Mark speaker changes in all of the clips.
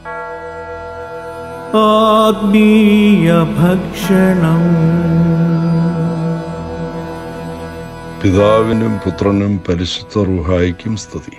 Speaker 1: ആത്മീയ ഭക്ഷണം
Speaker 2: പിതാവിനും പുത്രനും പരിശുദ്ധ റുഹായിക്കും സ്തുതി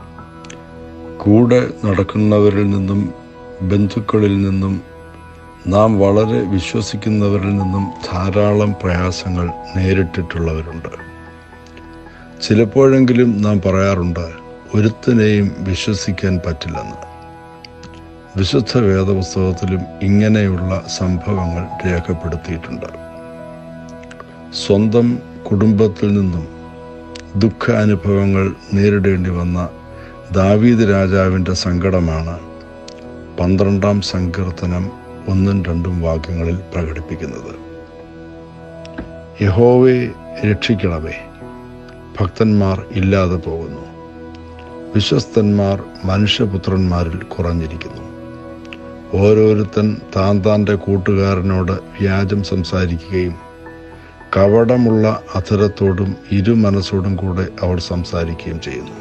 Speaker 2: കൂടെ നടക്കുന്നവരിൽ നിന്നും ബന്ധുക്കളിൽ നിന്നും നാം വളരെ വിശ്വസിക്കുന്നവരിൽ നിന്നും ധാരാളം പ്രയാസങ്ങൾ നേരിട്ടിട്ടുള്ളവരുണ്ട് ചിലപ്പോഴെങ്കിലും നാം പറയാറുണ്ട് ഒരുത്തിനെയും വിശ്വസിക്കാൻ പറ്റില്ലെന്ന് വിശുദ്ധ വേദപുസ്തകത്തിലും ഇങ്ങനെയുള്ള സംഭവങ്ങൾ രേഖപ്പെടുത്തിയിട്ടുണ്ട് സ്വന്തം കുടുംബത്തിൽ നിന്നും ദുഃഖാനുഭവങ്ങൾ നേരിടേണ്ടി വന്ന ദാവീദ് രാജാവിൻ്റെ സങ്കടമാണ് പന്ത്രണ്ടാം സങ്കീർത്തനം ഒന്നും രണ്ടും വാക്യങ്ങളിൽ പ്രകടിപ്പിക്കുന്നത് യഹോവെ രക്ഷിക്കണമേ ഭക്തന്മാർ ഇല്ലാതെ പോകുന്നു വിശ്വസ്തന്മാർ മനുഷ്യപുത്രന്മാരിൽ കുറഞ്ഞിരിക്കുന്നു ഓരോരുത്തൻ താൻ താൻ്റെ കൂട്ടുകാരനോട് വ്യാജം സംസാരിക്കുകയും കപടമുള്ള അധരത്തോടും ഇരു മനസ്സോടും കൂടെ അവർ സംസാരിക്കുകയും ചെയ്യുന്നു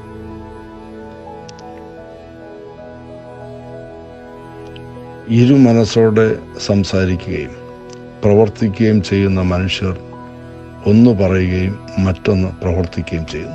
Speaker 2: ഇരു മനസ്സോടെ സംസാരിക്കുകയും പ്രവർത്തിക്കുകയും ചെയ്യുന്ന മനുഷ്യർ ഒന്ന് പറയുകയും മറ്റൊന്ന് പ്രവർത്തിക്കുകയും ചെയ്യുന്നു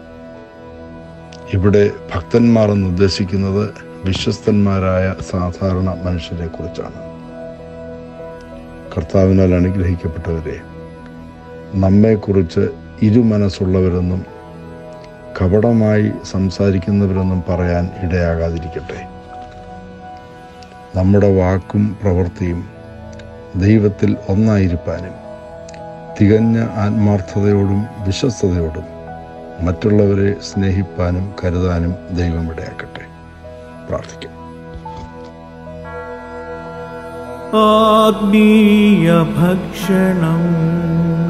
Speaker 2: ഇവിടെ ഭക്തന്മാർ എന്ന് ഉദ്ദേശിക്കുന്നത് വിശ്വസ്തന്മാരായ സാധാരണ മനുഷ്യരെ കുറിച്ചാണ് കർത്താവിനാൽ അനുഗ്രഹിക്കപ്പെട്ടവരെ നമ്മെക്കുറിച്ച് ഇരുമനസ്സുള്ളവരെന്നും കപടമായി സംസാരിക്കുന്നവരെന്നും പറയാൻ ഇടയാകാതിരിക്കട്ടെ നമ്മുടെ വാക്കും പ്രവൃത്തിയും ദൈവത്തിൽ ഒന്നായിരിക്കാനും തികഞ്ഞ ആത്മാർത്ഥതയോടും വിശ്വസ്തയോടും മറ്റുള്ളവരെ സ്നേഹിപ്പാനും കരുതാനും ദൈവം ഇടയാക്കട്ടെ പ്രാർത്ഥിക്കാം
Speaker 1: ആത്മീയ ഭക്ഷണം